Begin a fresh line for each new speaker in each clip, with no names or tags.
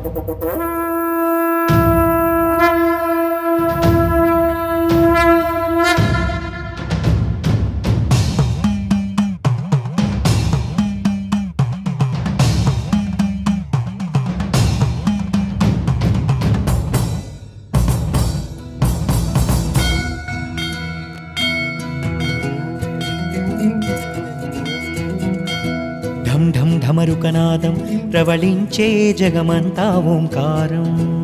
ఢం ఢం ఢమరుకనాదం ప్రవళించే జగమంతా ఓంకారం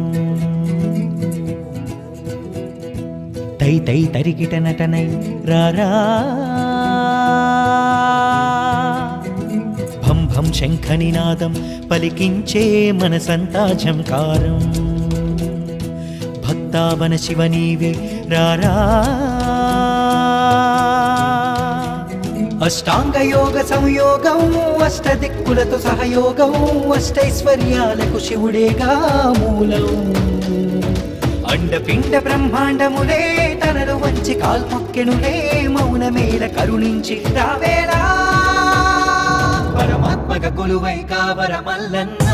తై తై తరిగిట నటనై రారా భం భం శంఖ నినాదం పలికించే మనసంతా ఝంకారం భక్తావన శివ నీవే రారా అష్టాంగ యోగ సంయోగం అష్ట దిక్కులతో సహయోగం అష్టైశ్వర్యాలకు శివుడేగా మూలం అండపిండ బ్రహ్మాండములే తనలు వంచి కాల్పొక్కెనులే మౌనమేల కరుణించి రావేలా పరమాత్మక కొలువై కావర మల్లన్న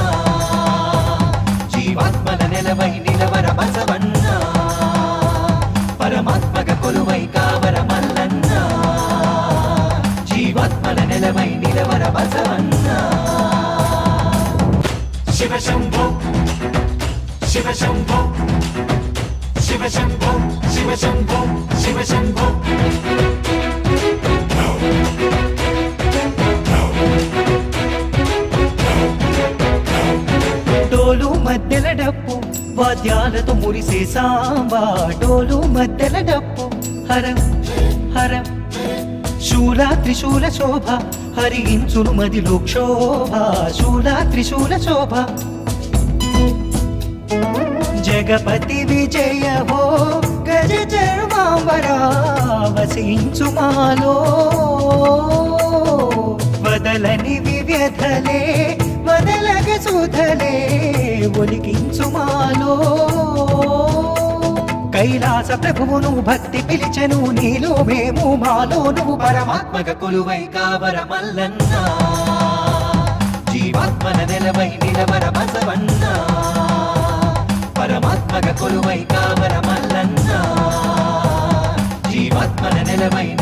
జీవాత్మల నెలవై నిలవర బసవన్న పరమాత్మక కొలువై కావర మల్లన్న జీవాత్మల నెలవై నిలవర బసవన్న శివ శంభో శివ శంభో శివ శంభో శివ శంభో శివ శంభో డోలు మధ్యల డప్పు వాద్యాలతో మురిసే సాంబా డోలు మధ్యల డప్పు హరం హరం శూల త్రిశూల శోభ హరించును మదిలో క్షోభ శూల త్రిశూల శోభ జగపతి విజయ హో గజ చర్మాంబరా వసించు మాలో వదలని వివ్యధలే వదలగ సుధలే ఒలికించు మాలో కైలాస ప్రభువును భక్తి పిలిచెను నీలో మేము మాలో నువ్వు పరమాత్మక కొలువై కావర మల్లన్న జీవాత్మన నెలవై నిలవర బసవన్న పరమాత్మక కొలువై కావర మల్లన్న జీవాత్మన నెలవై